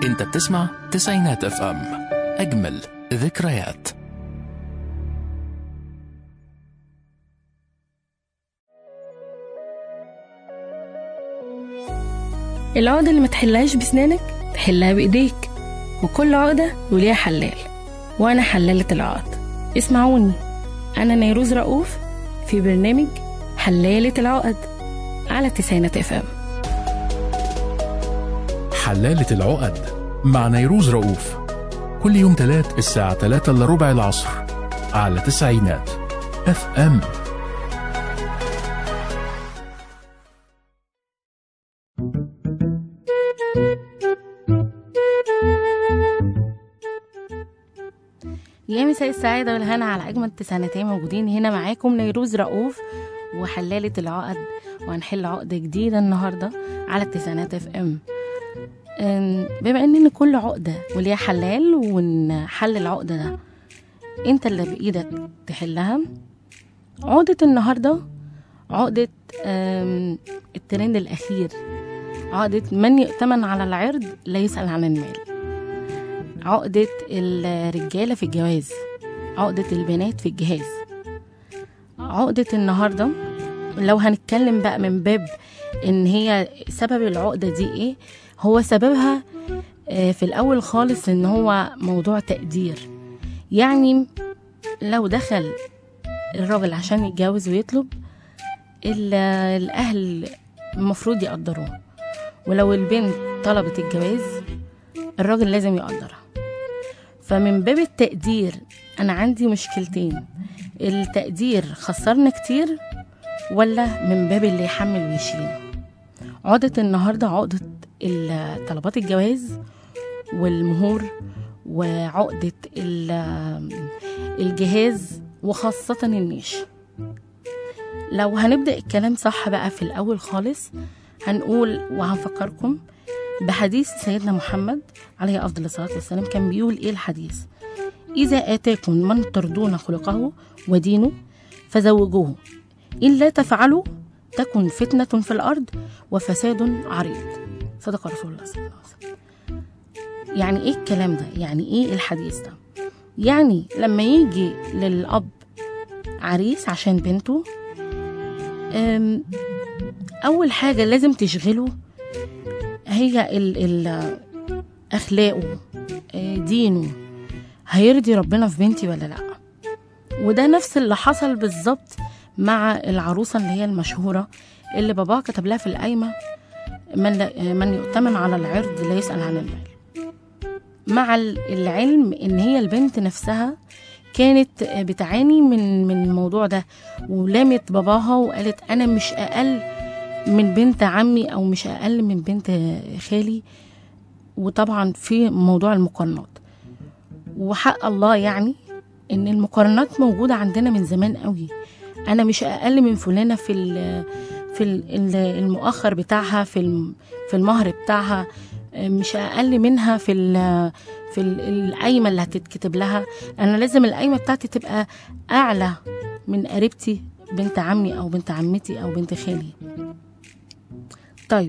انت بتسمع تسعينات اف ام اجمل ذكريات العقدة اللي ما تحلهاش بسنانك تحلها بإيديك وكل عقدة وليها حلال وأنا حلالة العقد اسمعوني أنا نيروز رؤوف في برنامج حلالة العقد على تسعينات اف ام حلالة العقد مع نيروز رؤوف كل يوم تلات الساعة تلاتة إلا ربع العصر على تسعينات اف ام يا مساء السعادة والهنا على أجمل تسعيناتين موجودين هنا معاكم نيروز رؤوف وحلالة العقد وهنحل عقدة جديدة النهاردة على التسعينات اف ام أم، بما ان كل عقدة وليها حلال وان حل العقدة ده انت اللي بإيدك تحلها عقدة النهاردة عقدة أم، الترند الأخير عقدة من يؤتمن على العرض لا يسأل عن المال عقدة الرجالة في الجواز عقدة البنات في الجهاز عقدة النهاردة لو هنتكلم بقى من باب ان هي سبب العقدة دي ايه هو سببها آه، في الاول خالص ان هو موضوع تقدير يعني لو دخل الراجل عشان يتجوز ويطلب ال- الاهل المفروض يقدروه ولو البنت طلبت الجواز الراجل لازم يقدرها فمن باب التقدير انا عندي مشكلتين التقدير خسرنا كتير ولا من باب اللي يحمل ويشيل عقدة النهاردة عقدة ال- طلبات الجواز والمهور وعقدة ال- الجهاز وخاصة النيش لو هنبدأ الكلام صح بقى في الأول خالص هنقول وهنفكركم بحديث سيدنا محمد عليه أفضل الصلاة والسلام كان بيقول إيه الحديث إذا آتاكم من ترضون خلقه ودينه فزوجوه إن لا تفعلوا تكن فتنة في الأرض وفساد عريض صدق رسول الله صلى الله عليه وسلم يعني إيه الكلام ده؟ يعني إيه الحديث ده؟ يعني لما يجي للأب عريس عشان بنته أم، أول حاجة لازم تشغله هي ال ال أخلاقه آه، دينه هيرضي ربنا في بنتي ولا لأ وده نفس اللي حصل بالظبط مع العروسة اللي هي المشهورة اللي باباها كتب لها في القايمة من, لا- من يؤتمن على العرض لا يسأل عن المال مع ال- العلم ان هي البنت نفسها كانت بتعاني من من الموضوع ده ولامت باباها وقالت انا مش اقل من بنت عمي او مش اقل من بنت خالي وطبعا في موضوع المقارنات وحق الله يعني ان المقارنات موجوده عندنا من زمان قوي انا مش اقل من فلانه في ال في ال- المؤخر بتاعها في الم- في المهر بتاعها مش اقل منها في ال في ال- القايمه اللي هتتكتب لها انا لازم القايمه بتاعتي تبقى اعلى من قريبتي بنت عمي او بنت عمتي او بنت خالي طيب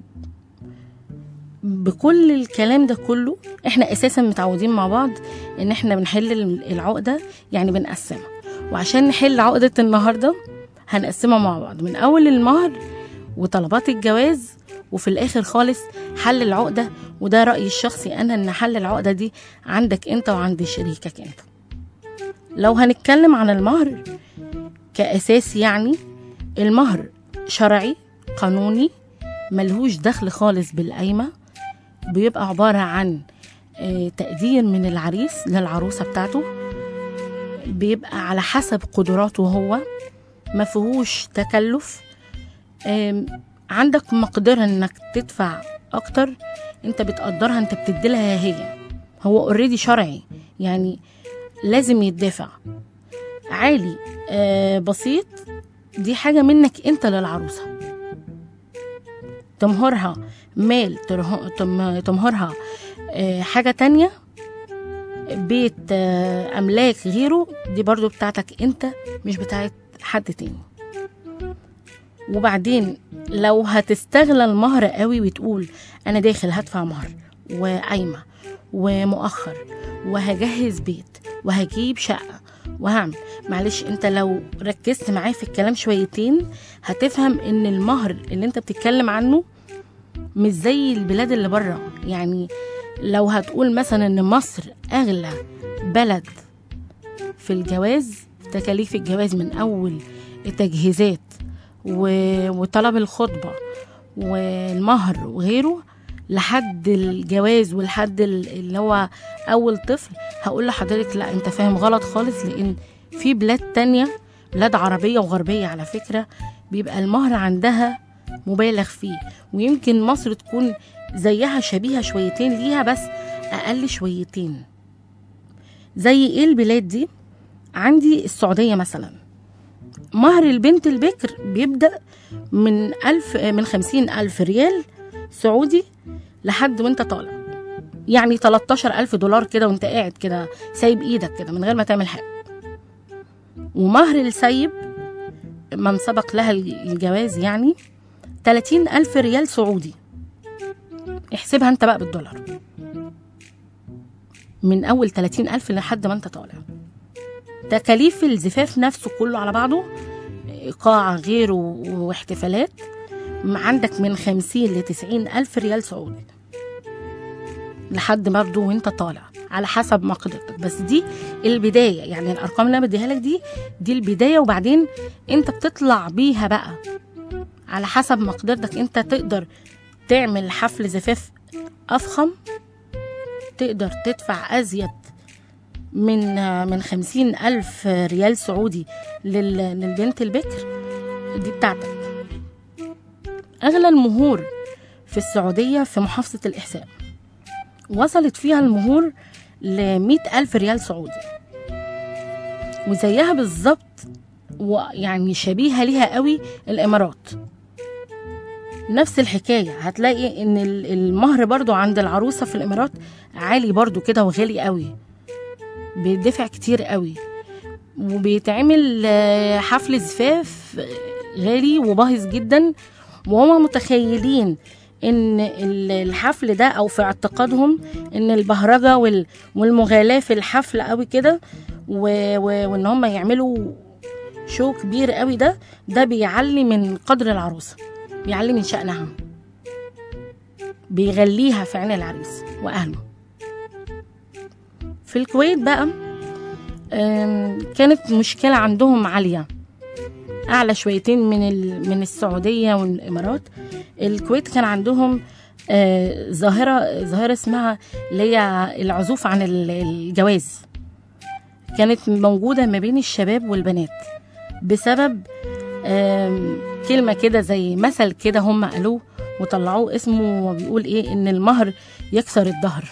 بكل الكلام ده كله احنا اساسا متعودين مع بعض ان احنا بنحل العقده يعني بنقسمها وعشان نحل عقده النهارده هنقسمها مع بعض من اول المهر وطلبات الجواز وفي الاخر خالص حل العقده وده رايي الشخصي انا ان حل العقده دي عندك انت وعند شريكك انت لو هنتكلم عن المهر كاساس يعني المهر شرعي قانوني ملهوش دخل خالص بالقايمه بيبقى عباره عن آه، تقدير من العريس للعروسه بتاعته بيبقى على حسب قدراته هو ما فيهوش تكلف آم، عندك مقدرة انك تدفع اكتر انت بتقدرها انت بتديلها هي هو اوريدي شرعي يعني لازم يدفع عالي آه بسيط دي حاجة منك انت للعروسة تمهرها مال تره- تم- تمهرها آه حاجة تانية بيت آه أملاك غيره دي برضو بتاعتك انت مش بتاعت حد تاني وبعدين لو هتستغلى المهر قوي وتقول انا داخل هدفع مهر وقايمه ومؤخر وهجهز بيت وهجيب شقة وهعمل معلش انت لو ركزت معايا في الكلام شويتين هتفهم ان المهر اللي انت بتتكلم عنه مش زي البلاد اللي بره يعني لو هتقول مثلا ان مصر اغلى بلد في الجواز تكاليف الجواز من اول التجهيزات و- وطلب الخطبه والمهر وغيره لحد الجواز ولحد ال- اللي هو اول طفل هقول لحضرتك لا انت فاهم غلط خالص لان في بلاد تانية بلاد عربيه وغربيه على فكره بيبقى المهر عندها مبالغ فيه ويمكن مصر تكون زيها شبيهه شويتين ليها بس اقل شويتين زي ايه البلاد دي عندي السعوديه مثلا مهر البنت البكر بيبدأ من ألف من خمسين ألف ريال سعودي لحد وانت طالع يعني 13 ألف دولار كده وانت قاعد كده سايب ايدك كده من غير ما تعمل حاجة ومهر السيب من سبق لها الجواز يعني 30 ألف ريال سعودي احسبها انت بقى بالدولار من أول 30 ألف لحد ما انت طالع تكاليف الزفاف نفسه كله على بعضه قاعة غيره واحتفالات عندك من خمسين لتسعين ألف ريال سعودي لحد برضه وانت طالع على حسب مقدرتك بس دي البداية يعني الأرقام اللي أنا بديها لك دي دي البداية وبعدين انت بتطلع بيها بقى على حسب مقدرتك انت تقدر تعمل حفل زفاف أفخم تقدر تدفع أزيد من من خمسين ألف ريال سعودي لل- للبنت البكر دي بتاعتك أغلى المهور في السعودية في محافظة الإحساء وصلت فيها المهور لمئة ألف ريال سعودي وزيها بالظبط ويعني شبيهة ليها قوي الإمارات نفس الحكاية هتلاقي إن ال- المهر برضو عند العروسة في الإمارات عالي برضو كده وغالي قوي بيدفع كتير قوي وبيتعمل آه، حفل زفاف غالي وباهظ جدا وهما متخيلين ان ال- الحفل ده او في اعتقادهم ان البهرجه وال- والمغالاه في الحفل قوي كده و- و- وان هم يعملوا شو كبير قوي ده ده بيعلي من قدر العروسه بيعلي من شأنها بيغليها في عين العريس واهله في الكويت بقى آم، كانت مشكلة عندهم عالية أعلى شويتين من ال- من السعودية والإمارات الكويت كان عندهم آه، ظاهرة ظاهرة اسمها اللي هي العزوف عن ال- الجواز كانت موجودة ما بين الشباب والبنات بسبب آم، كلمة كده زي مثل كده هم قالوه وطلعوه اسمه بيقول ايه ان المهر يكسر الظهر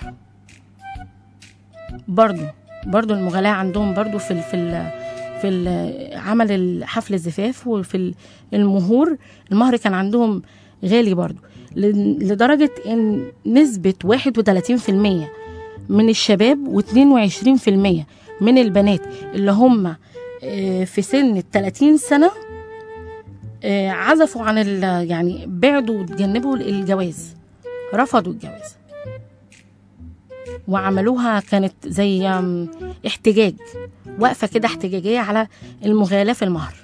برضو برضو المغالاة عندهم برضو في ال في ال في ال عمل حفل الزفاف وفي ال- المهور المهر كان عندهم غالي برضو ل- لدرجة ان نسبة 31% من الشباب و22% من البنات اللي هم آه، في سن ال 30 سنة آه، عزفوا عن ال- يعني بعدوا وتجنبوا الجواز رفضوا الجواز وعملوها كانت زي أم، احتجاج وقفة كده احتجاجية على المغالاة في المهر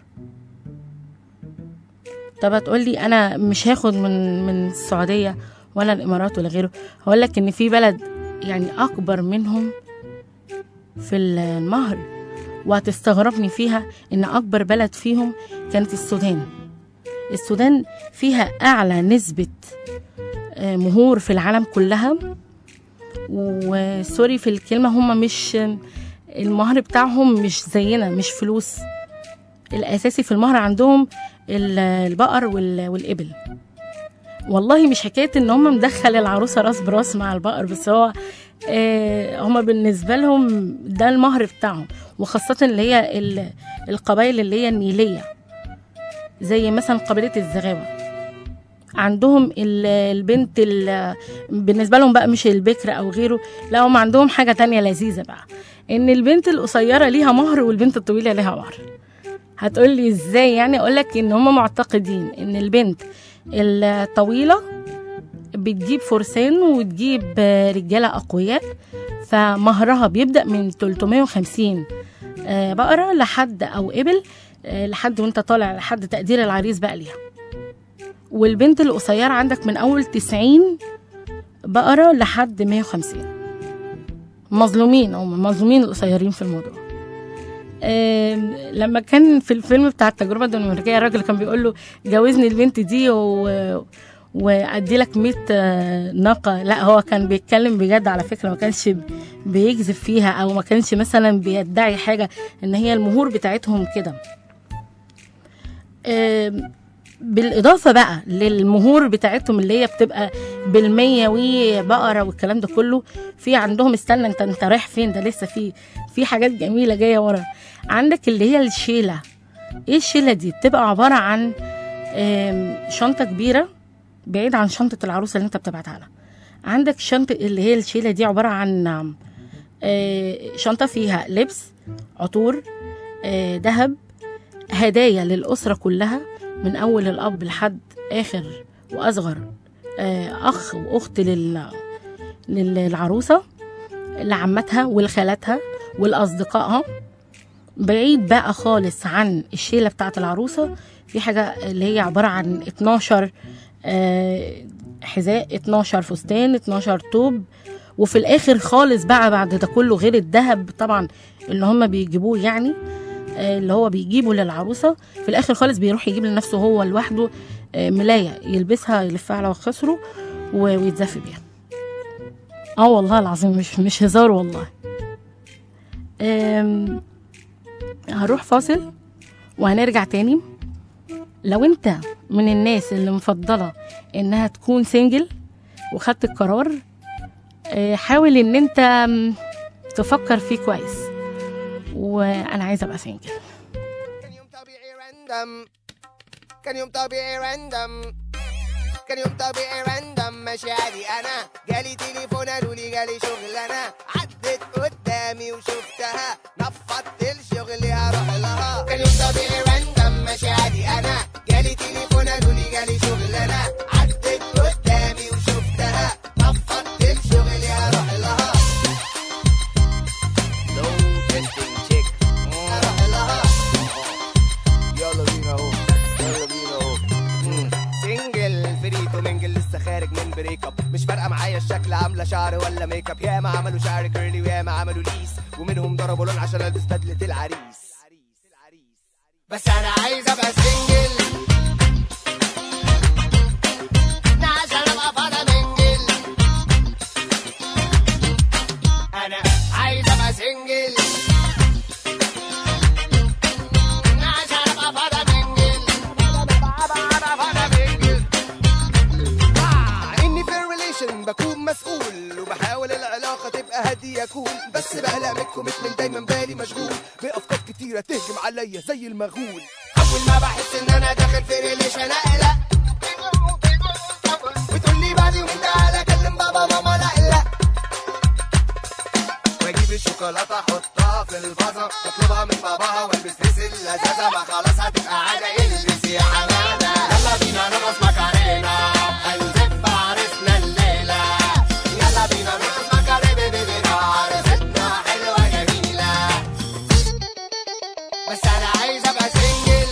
طب هتقول لي انا مش هاخد من من السعودية ولا الامارات ولا غيره هقول لك ان في بلد يعني اكبر منهم في المهر وهتستغربني فيها ان اكبر بلد فيهم كانت السودان السودان فيها اعلى نسبة آه، مهور في العالم كلها وسوري في الكلمة هم مش المهر بتاعهم مش زينا مش فلوس الأساسي في المهر عندهم ال- البقر وال- والإبل والله مش حكاية إن هم مدخل العروسة راس براس مع البقر بس هو آه هم بالنسبة لهم ده المهر بتاعهم وخاصة اللي هي ال- القبائل اللي هي النيلية زي مثلا قبيلة الزغاوة عندهم ال- البنت ال- بالنسبة لهم بقى مش البكر أو غيره لا هم عندهم حاجة تانية لذيذة بقى إن البنت القصيرة ليها مهر والبنت الطويلة ليها مهر هتقول لي ازاي يعني اقول لك ان هم معتقدين ان البنت الطويله بتجيب فرسان وتجيب آه، رجالة أقوياء فمهرها بيبدأ من 350 آه، بقرة لحد أو إبل آه، لحد وانت طالع لحد تقدير العريس بقى ليها والبنت القصيرة عندك من أول 90 بقرة لحد 150 مظلومين أو مظلومين القصيرين في الموضوع آم، لما كان في الفيلم بتاع التجربة الدنماركية الراجل كان بيقول له جوزني البنت دي و... وادي لك 100 آه، ناقة لا هو كان بيتكلم بجد على فكرة ما كانش بيكذب فيها او ما كانش مثلا بيدعي حاجة ان هي المهور بتاعتهم كده آم، بالاضافه بقى للمهور بتاعتهم اللي هي بتبقى بالمية وبقره والكلام ده كله في عندهم استنى انت انت رايح فين ده لسه في في حاجات جميله جايه ورا عندك اللي هي الشيله ايه الشيله دي بتبقى عباره عن آم، شنطه كبيره بعيد عن شنطه العروسه اللي انت بتبعتها لها عندك شنطه اللي هي الشيله دي عباره عن آم، آه، شنطه فيها لبس عطور آه، ذهب هدايا للأسرة كلها من أول الأب لحد آخر وأصغر آه، أخ وأخت لل... للعروسة لعمتها ولخالاتها ولأصدقائها بعيد بقى خالص عن الشيلة بتاعة العروسة في حاجة اللي هي عبارة عن 12 آه، حذاء 12 فستان 12 توب وفي الآخر خالص بقى بعد ده كله غير الذهب طبعا اللي هم بيجيبوه يعني آه، اللي هو بيجيبه للعروسة في الآخر خالص بيروح يجيب لنفسه هو لوحده آه، ملاية يلبسها يلفها على خصره و- ويتزف بيها اه والله العظيم مش مش هزار والله آم، هروح فاصل وهنرجع تاني لو انت من الناس اللي مفضلة انها تكون سنجل وخدت القرار آه، حاول ان انت آم، تفكر فيه كويس وانا عايزه ابقى سنجل كان يوم طبيعي راندم كان يوم طبيعي راندم كان يوم طبيعي راندم ماشي عادي انا جالي تليفون قالوا لي جالي شغلانه عدت قدامي وشفتها نفضت الشغل هروح لها كان يوم طبيعي راندم ماشي عادي انا جالي تليفون قالوا لي جالي شغلانه عدت قدامي وشفتها نفضت الشغل هروح لها لو تيستنج تشيك هروح لها يلا بينا اهو يلا بينا اهو مم. سنجل فريتو منجل لسه خارج من بريك اب مش فارقه معايا الشكل عامله شعر ولا ميك اب ياما عملوا شعر كيرلي وياما عملوا ليس ومنهم ضربوا لون عشان البس بدله العريس بس انا عايز ابقى سنجل عشان ابقى فاضي منجل انا عايز ابقى سنجل عشان ابقى فاضي منجل مع اني في الريليشن بكون مسؤول وبحاول العلاقه تبقى هاديه كول بس بقلق من الكوميتمنت دايما بالي مشغول بافكار كتيره تهجم عليا زي المغول اول ما بحس ان انا داخل في ريليشن اقلق بتقول لي بعد يومين تعالى كلم بابا ماما لا لا واجيب الشوكولاته احطها في الفازه اطلبها من باباها والبس لبس اللذاذه ما خلاص هتبقى عاده البس يا حماده يلا بينا نرقص ماكارينا هنزف عرسنا الليله يلا بينا نرقص ماكارينا بيبينا عرستنا حلوه جميله بس انا عايز ابقى سنجل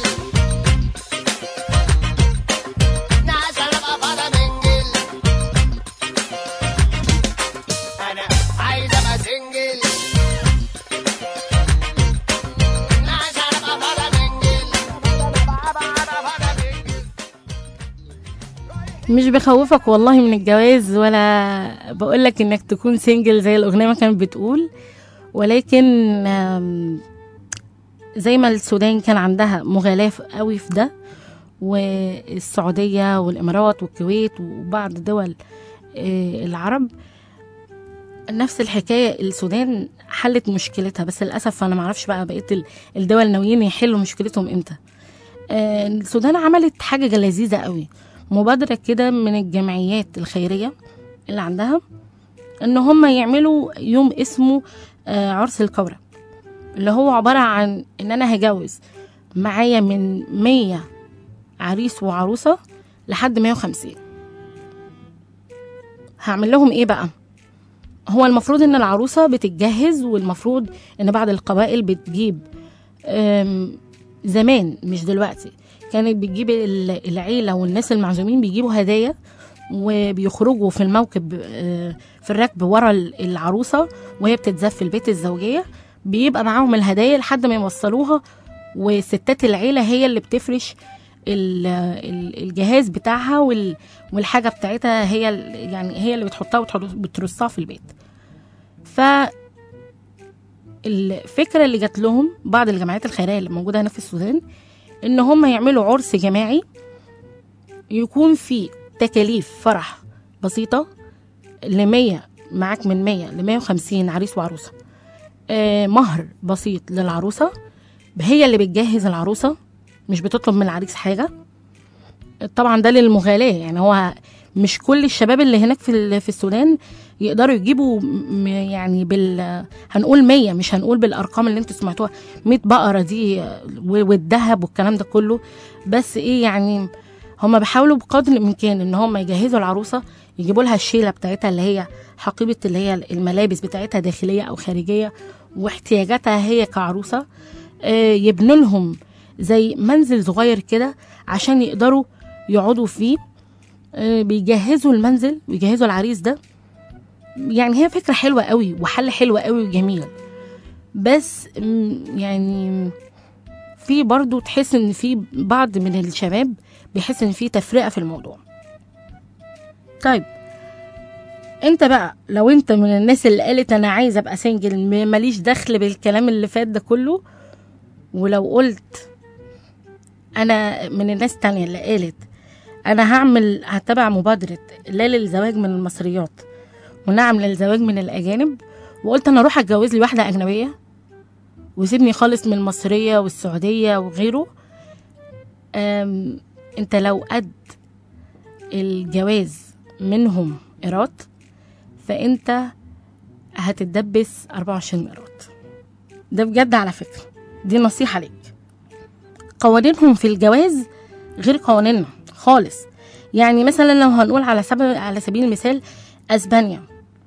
عشان ابقى فاضي منجل انا عايز ابقى سنجل عشان ابقى فاضي منجل مش بخوفك والله من الجواز ولا بقولك انك تكون سنجل زي الاغنيه ما كانت بتقول ولكن آم، زي ما السودان كان عندها مغالاة قوي في ده والسعودية والإمارات والكويت وبعض دول آه، العرب نفس الحكاية السودان حلت مشكلتها بس للأسف أنا معرفش بقى بقية ال- الدول ناويين يحلوا مشكلتهم إمتى آه، السودان عملت حاجة لذيذة قوي مبادرة كده من الجمعيات الخيرية اللي عندها إن هم يعملوا يوم اسمه آه، عرس الكورة اللي هو عبارة عن إن أنا هجوز معايا من مية عريس وعروسة لحد مية وخمسين هعمل لهم ايه بقى هو المفروض ان العروسه بتتجهز والمفروض ان بعض القبائل بتجيب أم، زمان مش دلوقتي كانت بتجيب ال- العيله والناس المعزومين بيجيبوا هدايا وبيخرجوا في الموكب آه، في الركب ورا ال- العروسه وهي بتتزف في البيت الزوجيه بيبقى معاهم الهدايا لحد ما يوصلوها وستات العيله هي اللي بتفرش ال- ال- الجهاز بتاعها وال- والحاجه بتاعتها هي ال- يعني هي اللي بتحطها وبترصها في البيت ف الفكره اللي جات لهم بعض الجمعيات الخيريه اللي موجوده هنا في السودان ان هم يعملوا عرس جماعي يكون فيه تكاليف فرح بسيطه ل 100 معاك من 100 ل 150 عريس وعروسه آه مهر بسيط للعروسه هي اللي بتجهز العروسه مش بتطلب من العريس حاجه طبعا ده للمغالاه يعني هو مش كل الشباب اللي هناك في ال- في السودان يقدروا يجيبوا م- يعني بال هنقول 100 مش هنقول بالارقام اللي انتوا سمعتوها 100 بقره دي و- والذهب والكلام ده كله بس ايه يعني هما بيحاولوا بقدر الامكان ان هما يجهزوا العروسه يجيبوا لها الشيله بتاعتها اللي هي حقيبه اللي هي الملابس بتاعتها داخليه او خارجيه واحتياجاتها هي كعروسه آه، يبنوا لهم زي منزل صغير كده عشان يقدروا يقعدوا فيه آه، بيجهزوا المنزل ويجهزوا العريس ده يعني هي فكرة حلوة قوي وحل حلو قوي وجميل بس م، يعني في برضو تحس ان في بعض من الشباب بيحس ان في تفرقة في الموضوع طيب انت بقى لو انت من الناس اللي قالت انا عايزه ابقى سنجل م- ماليش دخل بالكلام اللي فات ده كله ولو قلت انا من الناس التانية اللي قالت انا هعمل هتبع مبادرة لا للزواج من المصريات ونعم للزواج من الاجانب وقلت انا اروح اتجوز لي واحدة اجنبية وسيبني خالص من المصرية والسعودية وغيره أم انت لو قد الجواز منهم ايراد فانت هتتدبس 24 ايراد ده بجد على فكرة دي نصيحة ليك قوانينهم في الجواز غير قوانيننا خالص يعني مثلا لو هنقول على سبيل على سبيل المثال اسبانيا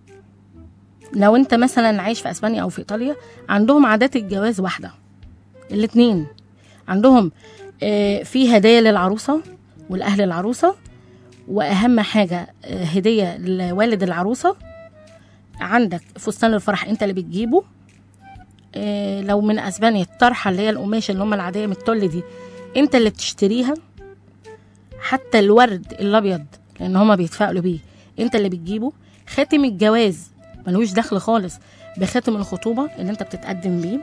لو انت مثلا عايش في اسبانيا او في ايطاليا عندهم عادات الجواز واحده الاتنين عندهم آه، في هدايا للعروسه والاهل العروسه واهم حاجه آه، هديه لوالد العروسه عندك فستان الفرح انت اللي بتجيبه آه، لو من اسبانيا الطرحه اللي هي القماش اللي هم العاديه من التل دي انت اللي بتشتريها حتى الورد الابيض لان هما بيتفائلوا بيه انت اللي بتجيبه خاتم الجواز ملوش دخل خالص بخاتم الخطوبه اللي انت بتتقدم بيه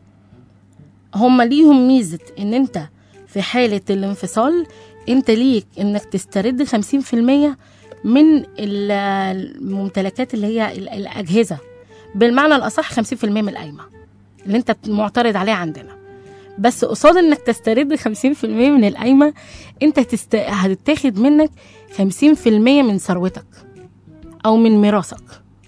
هما ليهم ميزه ان انت في حاله الانفصال انت ليك انك تسترد 50% من ال- الممتلكات اللي هي ال- الاجهزه بالمعنى الاصح 50% من القايمه اللي انت معترض عليها عندنا بس قصاد انك تسترد 50% من القايمه انت تست... هتتاخد منك 50% من ثروتك او من ميراثك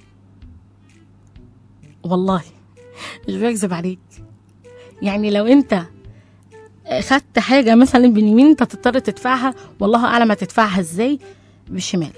والله مش بكذب عليك يعني لو انت خدت حاجه مثلا باليمين انت تضطر تدفعها والله اعلم هتدفعها ازاي بالشمال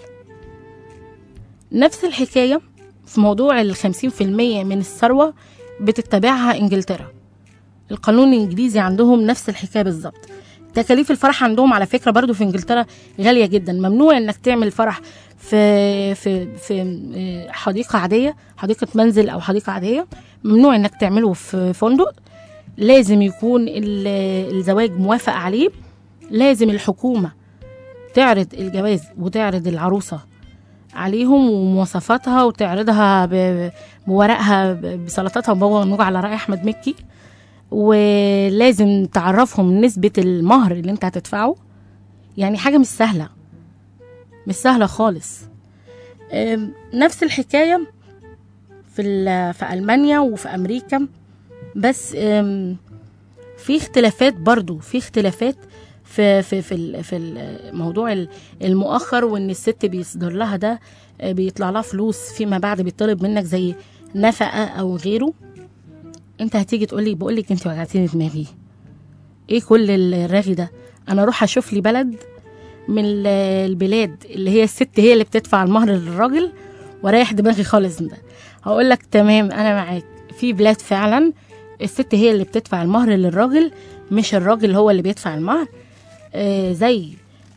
نفس الحكايه في موضوع ال 50% من الثروه بتتبعها انجلترا القانون الانجليزي عندهم نفس الحكايه بالظبط تكاليف الفرح عندهم على فكره برضو في انجلترا غاليه جدا ممنوع انك تعمل فرح في في في آه، حديقه عاديه حديقه منزل او حديقه عاديه ممنوع انك تعمله في فندق لازم يكون ال- الزواج موافق عليه لازم الحكومه تعرض الجواز وتعرض العروسه عليهم ومواصفاتها وتعرضها ب- بورقها ب- بسلطاتها وبابا غنوج على رأي أحمد مكي ولازم تعرفهم نسبة المهر اللي انت هتدفعه يعني حاجة مش سهلة مش سهلة خالص أم، نفس الحكاية في ال- في ألمانيا وفي أمريكا بس أم، في اختلافات برضو في اختلافات في في في ال- في الموضوع ال- المؤخر وان الست بيصدر لها ده آه، بيطلع لها فلوس فيما بعد بيطلب منك زي نفقه او غيره انت هتيجي تقول لي بقول لك انت وجعتيني دماغي ايه كل الرغي ده انا اروح اشوف لي بلد من ال- البلاد اللي هي الست هي اللي بتدفع المهر للراجل ورايح دماغي خالص من ده هقول لك تمام انا معاك في بلاد فعلا الست هي اللي بتدفع المهر للراجل مش الراجل هو اللي بيدفع المهر آه زي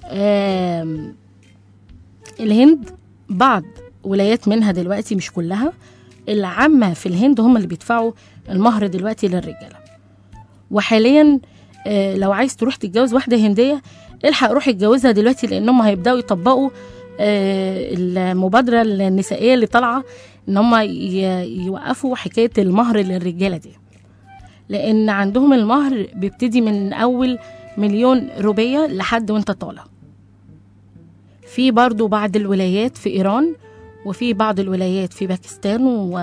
آم، الهند بعض ولايات منها دلوقتي مش كلها العامة في الهند هم اللي بيدفعوا المهر دلوقتي للرجالة وحاليا آه، لو عايز تروح تتجوز واحدة هندية الحق روح اتجوزها دلوقتي لأنهم هيبدأوا يطبقوا آه، المبادرة النسائية اللي طالعة إن هم ي- يوقفوا حكاية المهر للرجالة دي لأن عندهم المهر بيبتدي من أول مليون روبية لحد وانت طالع في برضو بعض الولايات في إيران وفي بعض الولايات في باكستان و...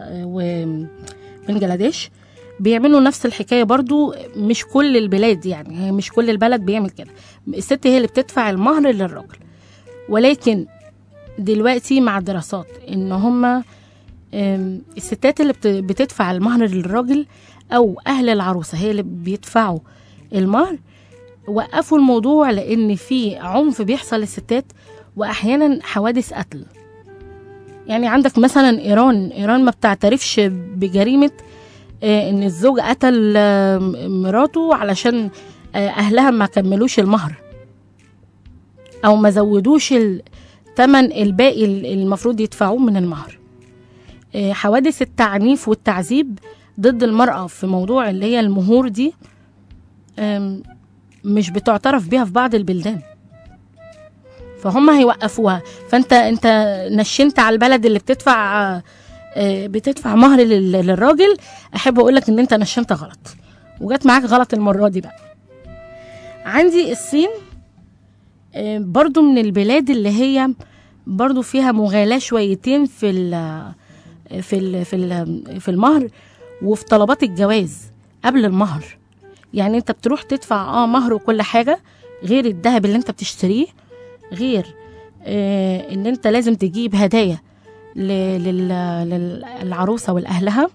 وبنجلاديش بيعملوا نفس الحكاية برضو مش كل البلاد يعني هي مش كل البلد بيعمل كده الست هي اللي بتدفع المهر للراجل ولكن دلوقتي مع الدراسات ان هما أم، الستات اللي بت- بتدفع المهر للراجل او اهل العروسه هي اللي بيدفعوا المهر وقفوا الموضوع لان في عنف بيحصل للستات واحيانا حوادث قتل يعني عندك مثلا ايران ايران ما بتعترفش بجريمه آه، ان الزوج قتل آه، مراته علشان آه، اهلها ما كملوش المهر او ما زودوش الثمن الباقي اللي المفروض يدفعوه من المهر آه، حوادث التعنيف والتعذيب ضد المرأة في موضوع اللي هي المهور دي آم، مش بتعترف بيها في بعض البلدان فهم هيوقفوها فانت انت نشنت على البلد اللي بتدفع آه، آه، بتدفع مهر لل- للراجل احب اقول لك ان انت نشنت غلط وجت معاك غلط المره دي بقى عندي الصين آه، برضو من البلاد اللي هي برضو فيها مغالاة شويتين في ال في ال في ال في المهر وفي طلبات الجواز قبل المهر يعني انت بتروح تدفع اه مهر وكل حاجة غير الذهب اللي انت بتشتريه غير آه ان انت لازم تجيب هدايا ل- لل- للعروسة ولأهلها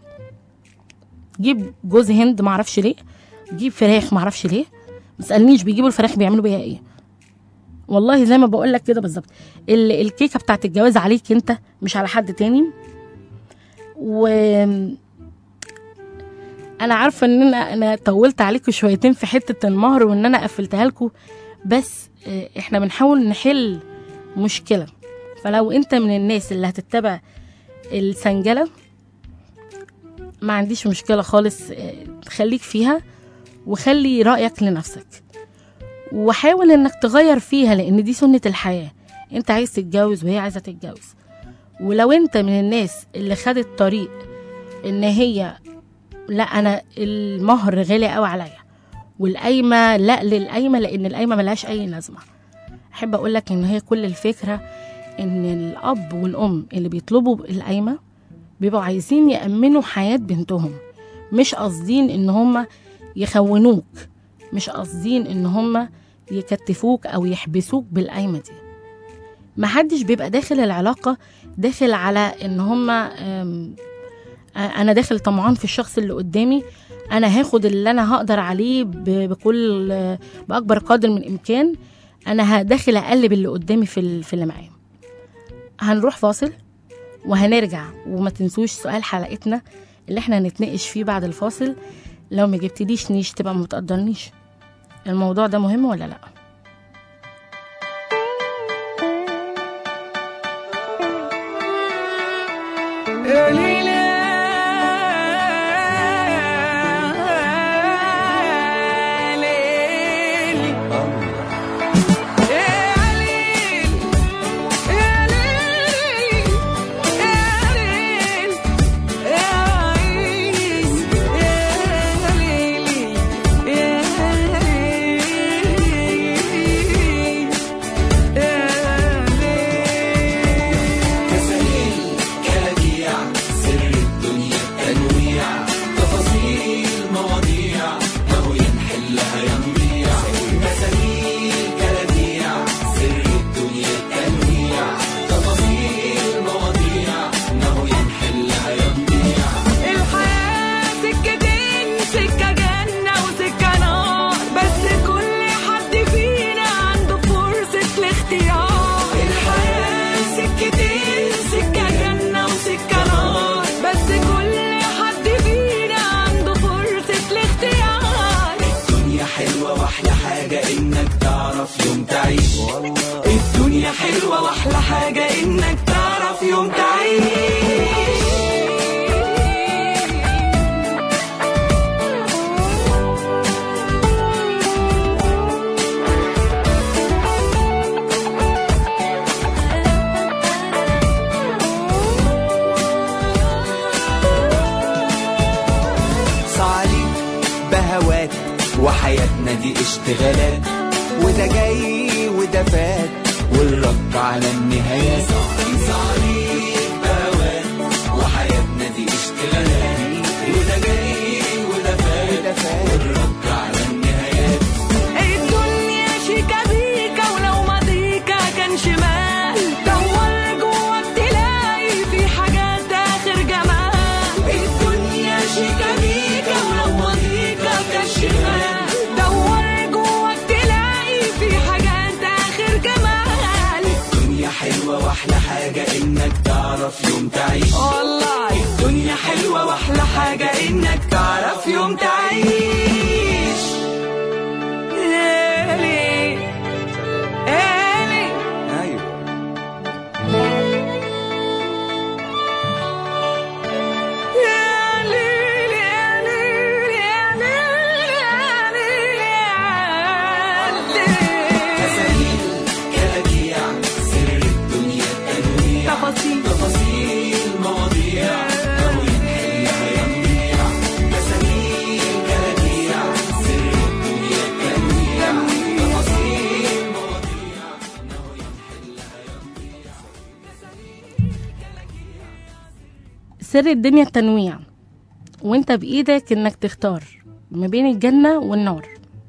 جيب جوز هند معرفش ليه جيب فراخ معرفش ليه مسألنيش بيجيبوا الفراخ بيعملوا بيها ايه والله زي ما بقول لك كده بالظبط ال- الكيكه بتاعت الجواز عليك انت مش على حد تاني و انا عارفه ان انا انا طولت عليكم شويتين في حته المهر وان انا قفلتها لكم بس آه، احنا بنحاول نحل مشكله فلو انت من الناس اللي هتتبع السنجله ما عنديش مشكله خالص آه، خليك فيها وخلي رايك لنفسك وحاول انك تغير فيها لان دي سنة الحياة انت عايز تتجوز وهي عايزة تتجوز ولو انت من الناس اللي خدت طريق ان هي لا انا المهر غالي قوي عليا والقايمة لا للقايمة لان القايمة ملهاش اي لازمة احب اقول لك ان هي كل الفكرة ان الاب والام اللي بيطلبوا القايمة بيبقوا عايزين يأمنوا حياة بنتهم مش قاصدين ان هم يخونوك مش قاصدين ان هم يكتفوك او يحبسوك بالقايمه دي محدش بيبقى داخل العلاقه داخل على ان هم أم، آه، انا داخل طمعان في الشخص اللي قدامي انا هاخد اللي انا هقدر عليه ب- بكل آه، باكبر قدر من الامكان انا هداخل اقلب اللي قدامي في ال- في اللي معايا هنروح فاصل وهنرجع وما تنسوش سؤال حلقتنا اللي احنا هنتناقش فيه بعد الفاصل لو ما جبتليش نيش تبقى ما بتقدرنيش الموضوع ده مهم ولا لا كسليل كلاكيع يوم تعيش الدنيا حلوة واحلى حاجة انك تعرف يوم تعيش صعليك بهوات وحياتنا دي اشتغالات وده جاي وده فات والرد على النهايات صعليك بهوات وحياتنا دي اشتغالات وده جاي وده فات والرد على النهايات الدنيا شيكابيكا ولو ماضيكا كان شمال دور جواك تلاقي في حاجات اخر جمال الدنيا شيكابيكا ولو ماضيكا كان شمال دور جواك تلاقي في حاجات اخر جمال الدنيا حلوة واحلى حاجة انك تعرف يوم تعيش والله الدنيا حلوة واحلى حاجة انك تعرف يوم تعيش ليلي ليلي ايوه يا ليلي يا ليلي يا ليلي يا ليلي تساليل كلاكيع سر الدنيا التنويع تفاصيل تفاصيل مواضيع لو ينحلها ينبيع تساليل كلاكيع سر الدنيا التنويع تفاصيل مواضيع لو ينحلها ينبيع سر الدنيا التنويع وانت بايدك انك تختار ما بين الجنة والنار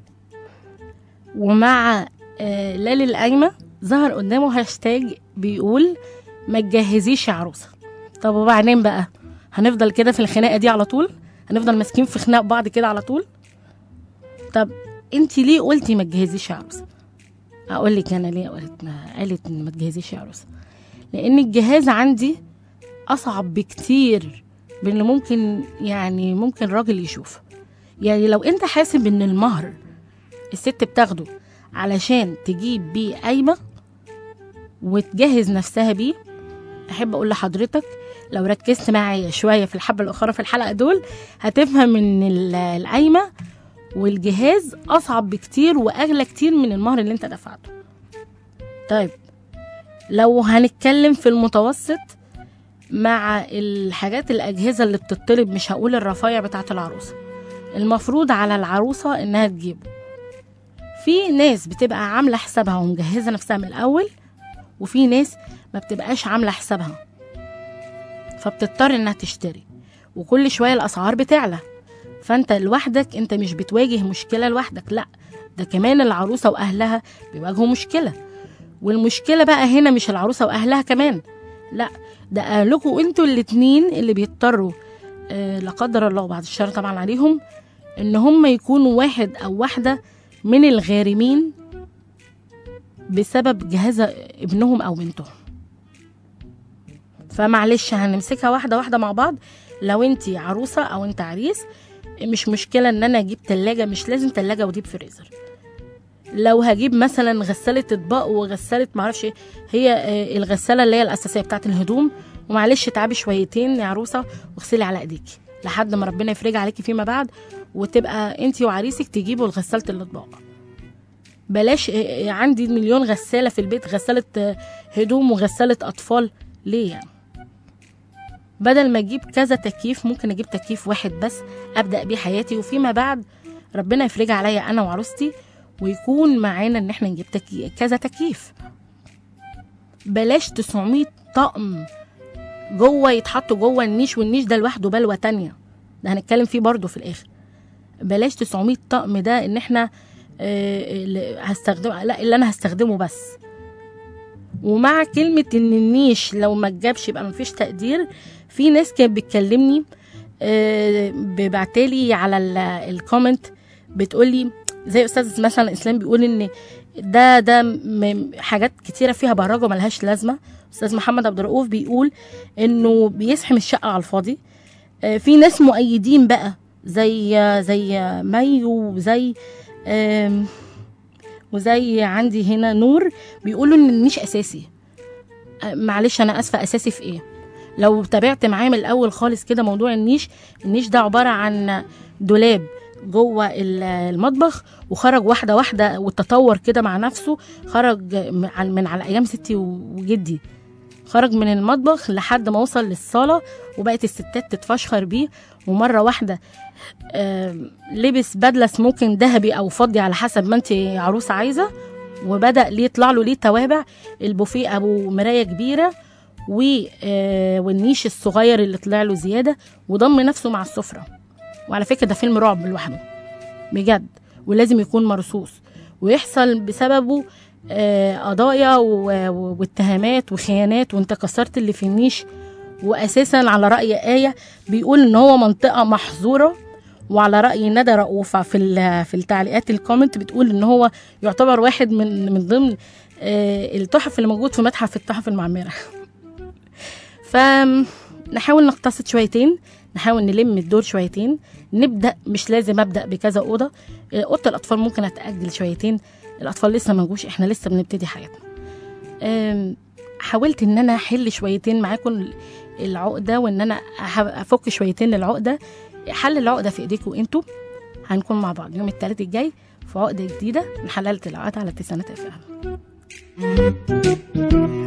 ومع آه لالي القايمة ظهر قدامه هاشتاج بيقول ما تجهزيش يا عروسة طب وبعدين بقى هنفضل كده في الخناقة دي على طول هنفضل ماسكين في خناق بعض كده على طول طب انت ليه قلتي ما تجهزيش يا عروسة اقول لك انا ليه قلت ما قالت إن ما تجهزيش يا عروسة لان الجهاز عندي اصعب بكتير من اللي ممكن يعني ممكن راجل يشوفه يعني لو انت حاسب ان المهر الست بتاخده علشان تجيب بيه قايمة وتجهز نفسها بيه احب اقول لحضرتك لو ركزت معايا شوية في الحبة الأخرى في الحلقة دول هتفهم ان ال- القايمة والجهاز أصعب بكتير وأغلى كتير من المهر اللي انت دفعته طيب لو هنتكلم في المتوسط مع الحاجات الأجهزة اللي بتطلب مش هقول الرفايع بتاعة العروسة المفروض على العروسة إنها تجيبه في ناس بتبقى عاملة حسابها ومجهزة نفسها من الأول وفي ناس ما بتبقاش عاملة حسابها فبتضطر إنها تشتري وكل شوية الأسعار بتعلى فأنت لوحدك أنت مش بتواجه مشكلة لوحدك لأ ده كمان العروسة وأهلها بيواجهوا مشكلة والمشكلة بقى هنا مش العروسة وأهلها كمان لا ده أهلكوا انتوا الاتنين اللي بيضطروا آه لا قدر الله بعد الشر طبعا عليهم ان هم يكونوا واحد او واحدة من الغارمين بسبب جهاز ابنهم او بنتهم فمعلش هنمسكها واحدة واحدة مع بعض لو انت عروسة او انت عريس مش مشكلة ان انا اجيب تلاجة مش لازم تلاجة وديب فريزر لو هجيب مثلا غسالة اطباق وغسالة معرفش إيه، هي آه، الغسالة اللي هي الأساسية بتاعت الهدوم ومعلش تعبي شويتين يا عروسة واغسلي على ايديكي لحد ما ربنا يفرج عليكي فيما بعد وتبقى انت وعريسك تجيبوا غسالة الاطباق بلاش آه، آه، عندي مليون غسالة في البيت غسالة آه، هدوم وغسالة أطفال ليه يعني بدل ما اجيب كذا تكييف ممكن اجيب تكييف واحد بس ابدا بيه حياتي وفيما بعد ربنا يفرج عليا انا وعروستي ويكون معانا ان احنا نجيب تكي... كذا تكييف بلاش 900 طقم جوه يتحطوا جوه النيش والنيش ده لوحده بلوه تانية ده هنتكلم فيه برضه في الاخر بلاش 900 طقم ده ان احنا آه، اللي هستخدم لا اللي انا هستخدمه بس ومع كلمة ان النيش لو ما اتجابش يبقى مفيش تقدير في ناس كانت بتكلمني آه، ببعتالي على ال- الكومنت بتقولي زي استاذ مثلا اسلام بيقول ان ده ده م- حاجات كتيره فيها بهرجه ملهاش لازمه استاذ محمد عبد الرؤوف بيقول انه بيزحم الشقه على الفاضي آه، في ناس مؤيدين بقى زي زي مي وزي آم، وزي عندي هنا نور بيقولوا ان النيش اساسي أه، معلش انا اسفه اساسي في ايه لو تابعت معايا من الاول خالص كده موضوع النيش النيش ده عباره عن دولاب جوه ال- المطبخ وخرج واحده واحده والتطور كده مع نفسه خرج من على- من على ايام ستي وجدي خرج من المطبخ لحد ما وصل للصاله وبقت الستات تتفشخر بيه ومره واحده آم، لبس بدله سموكن ذهبي او فضي على حسب ما انت عروسه عايزه وبدا ليه يطلع له ليه توابع البوفيه ابو مرايه كبيره و آه، والنيش الصغير اللي طلع له زياده وضم نفسه مع السفره وعلى فكره ده فيلم رعب لوحده بجد ولازم يكون مرصوص ويحصل بسببه آه، قضايا و- و- واتهامات وخيانات وانت كسرت اللي في النيش واساسا على راي ايه بيقول ان هو منطقه محظوره وعلى راي ندى رؤوفه في ال- في التعليقات الكومنت بتقول ان هو يعتبر واحد من من ضمن آه، التحف اللي موجود في متحف التحف المعمره فنحاول نقتصد شويتين نحاول نلم الدور شويتين نبدا مش لازم ابدا بكذا اوضه آه، اوضه الاطفال ممكن اتاجل شويتين الاطفال لسه ما جوش احنا لسه بنبتدي حياتنا آم، حاولت ان انا احل شويتين معاكم العقده وان انا أح- افك شويتين العقده حل العقده في ايديكم انتوا هنكون مع بعض يوم الثلاث الجاي في عقده جديده من حلالة العقد على تسعينات اف ام